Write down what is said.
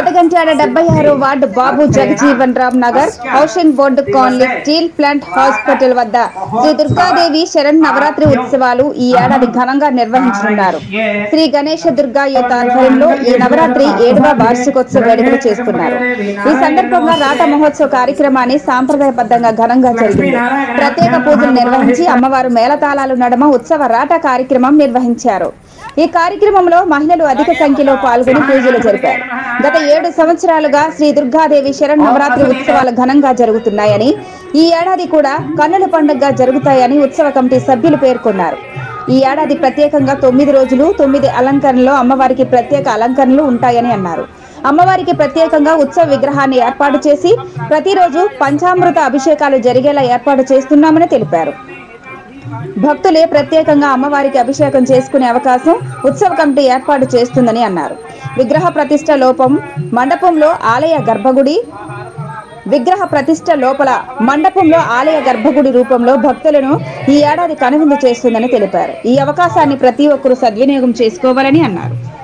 కోటగంట్యాడ డెబ్బై ఆరు ward Babu Jagjivan Ram Nagar housing board colony steel plant hospital వద్ద శ్రీ దుర్గాదేవి శరణ్ నవరాత్రి ఉత్సవాలు ఈ ఏడాది ఘనంగా నిర్వహించనున్నారు శ్రీ గణేష దుర్గా యువత ఆధ్వర్యంలో ఈ నవరాత్రి ఏడవ వార్షికోత్సవ వేడుకలు చేస్తున్నారు ఈ సందర్భంగా రాట మహోత్సవ కార్యక్రమాన్ని సాంప్రదాయబద్ధంగా ఘనంగా జరిగింది ప్రత్యేక పూజలు నిర్వహించి అమ్మవారు మేళతాళాలు నడమ ఉత్సవ రాట కార్యక్రమం నిర్వహించారు ఈ కార్యక్రమంలో మహిళలు అధిక సంఖ్యలో పాల్గొని పూజలు జరిపారు గత ఏడు సంవత్సరాలుగా శ్రీ దుర్గాదేవి శరణ్ నవరాత్రి ఉత్సవాలు ఘనంగా జరుగుతున్నాయని ఈ ఏడాది కూడా కన్నుల పండుగగా జరుగుతాయని ఉత్సవ కమిటీ సభ్యులు పేర్కొన్నారు ఈ ఏడాది ప్రత్యేకంగా తొమ్మిది రోజులు తొమ్మిది అలంకరణలో అమ్మవారికి ప్రత్యేక అలంకరణలు ఉంటాయని అన్నారు అమ్మవారికి ప్రత్యేకంగా ఉత్సవ విగ్రహాన్ని ఏర్పాటు చేసి ప్రతిరోజు పంచామృత అభిషేకాలు జరిగేలా ఏర్పాటు చేస్తున్నామని తెలిపారు భక్తులే ప్రత్యేకంగా అమ్మవారికి అభిషేకం చేసుకునే అవకాశం ఉత్సవ కమిటీ ఏర్పాటు చేస్తుందని అన్నారు విగ్రహ ప్రతిష్ట లోపం మండపంలో ఆలయ గర్భగుడి విగ్రహ ప్రతిష్ట లోపల మండపంలో ఆలయ గర్భగుడి రూపంలో భక్తులను ఈ ఏడాది కనువిందు చేస్తుందని తెలిపారు ఈ అవకాశాన్ని ప్రతి ఒక్కరూ సద్వినియోగం చేసుకోవాలని అన్నారు